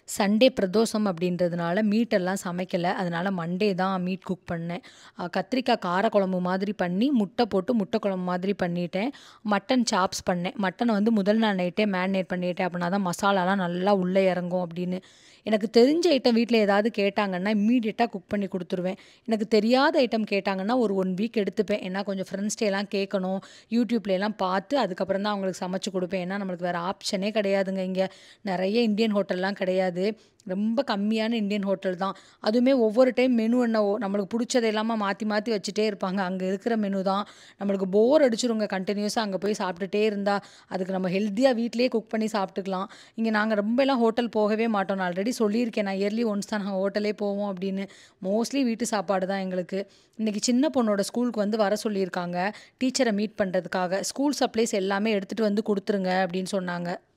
Sunday Pradosham அப்படின்றதுனால meet எல்லாம் சமைக்கலை அதனால் மண்டே தான் மீட் குக் பண்ணேன் அஹ் கத்திரிக்காய் காரக்குழம்பு மாதிரி பண்ணி முட்டை போட்டு முட்டை குழம்பு மாதிரி பண்ணிட்டேன் மட்டன் சாப்ஸ் பண்ணேன் மட்டனை வந்து முதல் நாள் நைட்டே மேரினேட் பண்ணிட்டேன் அப்படின்னா தான் மசாலாலாம் நல்லா உள்ளே இறங்கும் அப்படின்னு எனக்கு தெரிஞ்ச ஐட்டம் வீட்டில் ஏதாவது கேட்டாங்கன்னா இம்மீடியட்டாக குக் பண்ணி கொடுத்துருவேன் எனக்கு தெரியாத ஐட்டம் கேட்டாங்கன்னா ஒரு ஒன் வீக் எடுத்துப்பேன் ஏன்னா கொஞ்சம் ஃப்ரெண்ட்ஸ்டே எல்லாம் கேட்கணும் யூடியூப்ல எல்லாம் பார்த்து அதுக்கப்புறம் தான் அவங்களுக்கு சமைச்சு கொடுப்பேன் ஏன்னா நம்மளுக்கு வேறு ஆப்ஷனே கிடையாதுங்க இங்கே நிறைய இந்தியன் ஹோட்டல்லாம் கிடையாது ரொம்ப கம்மியான இந்தியன் ஹோட்டல் தான் அதுவுமே ஒவ்வொரு டைம் மெனு என்னவோ நம்மளுக்கு பிடிச்சது இல்லாமல் மாற்றி மாற்றி வச்சுட்டே இருப்பாங்க அங்கே இருக்கிற மெனு தான் நம்மளுக்கு போர் அடிச்சிருங்க கண்டினியூஸாக அங்கே போய் சாப்பிட்டுட்டே இருந்தால் அதுக்கு நம்ம ஹெல்த்தியாக வீட்டிலேயே குக் பண்ணி சாப்பிட்டுக்கலாம் இங்கே நாங்கள் ரொம்ப எல்லாம் ஹோட்டல் போகவே மாட்டோம் நான் ஆல்ரெடி சொல்லியிருக்கேன் நான் இயர்லி ஒன்ஸ் தான் நாங்கள் ஹோட்டலே போவோம் அப்படின்னு மோஸ்ட்லி வீட்டு சாப்பாடு தான் எங்களுக்கு இன்றைக்கி சின்ன பொண்ணோட ஸ்கூலுக்கு வந்து வர சொல்லியிருக்காங்க டீச்சரை மீட் பண்ணுறதுக்காக ஸ்கூல் சப்ளைஸ் எல்லாமே எடுத்துகிட்டு வந்து கொடுத்துருங்க அப்படின்னு சொன்னாங்க